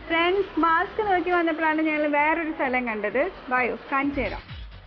friends mask നോക്കി വന്നപ്പോഴാണ് ഞങ്ങൾ വേറൊരു സ്ഥലം കണ്ടത് വായു കാണിച്ചു തരാം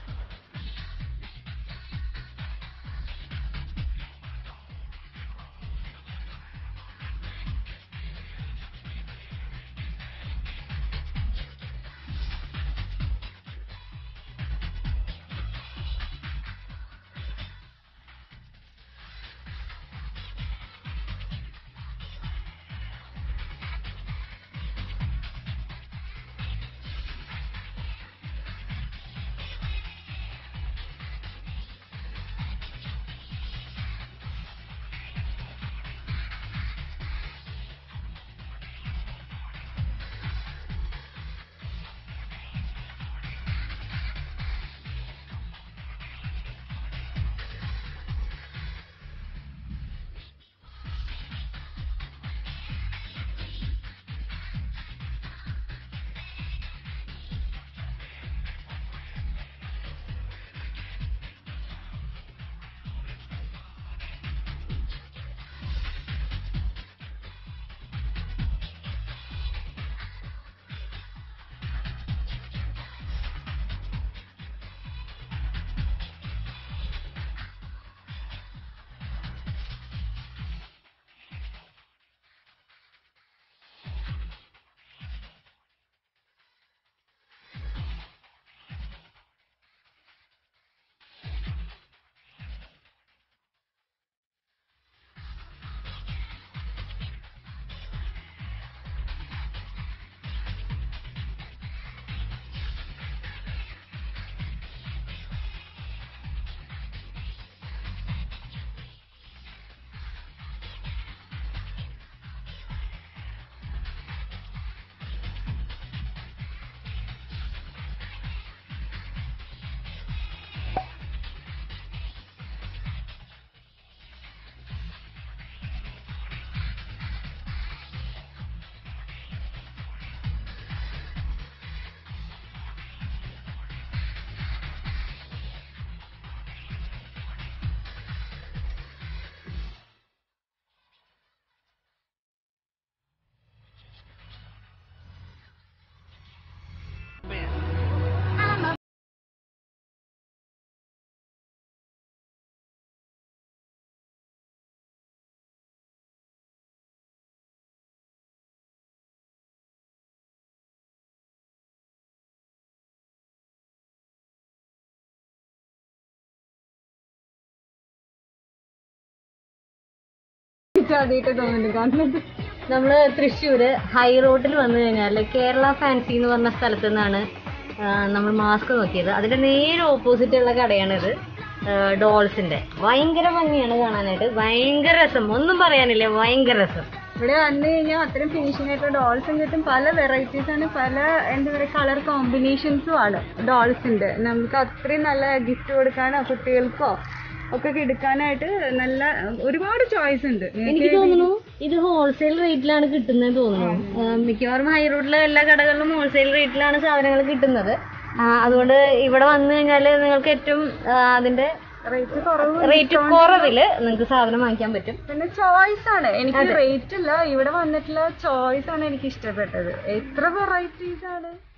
ആദ്യമായിട്ട് തോന്നുന്നു കാണുന്നത് നമ്മള് തൃശ്ശൂര് ഹൈ റോഡിൽ വന്നു കഴിഞ്ഞാൽ കേരള ഫാൻസി എന്ന് പറഞ്ഞ സ്ഥലത്ത് നിന്നാണ് നമ്മൾ മാസ്ക് നോക്കിയത് അതിന്റെ നേരെ ഓപ്പോസിറ്റ് ഉള്ള കടയാണിത് ഡോൾസിന്റെ ഭയങ്കര ഭംഗിയാണ് കാണാനായിട്ട് ഭയങ്കര രസം ഒന്നും പറയാനില്ല ഭയങ്കര രസം ഇവിടെ വന്നു കഴിഞ്ഞാൽ അത്രയും ഫിനിഷിംഗ് ആയിട്ടുള്ള ഡോൾസും കിട്ടും പല വെറൈറ്റീസ് ആണ് പല എന്താ പറയുക കളർ കോമ്പിനേഷൻസും ആണ് ഡോൾസിന്റെ നമുക്ക് അത്രയും നല്ല ഗിഫ്റ്റ് കൊടുക്കാനോ കുട്ടികൾക്കോ ഒക്കെ എടുക്കാനായിട്ട് നല്ല ഒരുപാട് ചോയ്സ് ഉണ്ട് എനിക്ക് തോന്നുന്നു ഇത് ഹോൾസെയിൽ റേറ്റിലാണ് കിട്ടുന്നത് തോന്നുന്നു ആ, മിക്കവാറും ഹൈ റോഡിലെ എല്ലാ കടകളിലും ഹോൾസെയിൽ റേറ്റിലാണ് സാധനങ്ങൾ കിട്ടുന്നത് ആ, അതുകൊണ്ട് ഇവിടെ വന്നു കഴിഞ്ഞാൽ നിങ്ങൾക്ക് ഏറ്റവും ആ, അതിന്റെ റേറ്റ് കുറവ് റേറ്റ് കുറവില് നിങ്ങൾക്ക് സാധനം വാങ്ങിക്കാൻ പറ്റും പിന്നെ ചോയ്സ് ആണ് എനിക്ക് റേറ്റ് ഇല്ല ഇവിടെ വന്നിട്ടുള്ള ചോയ്സ് ആണ് എനിക്ക് ഇഷ്ടപ്പെട്ടത് എത്ര വെറൈറ്റീസ് ആണ്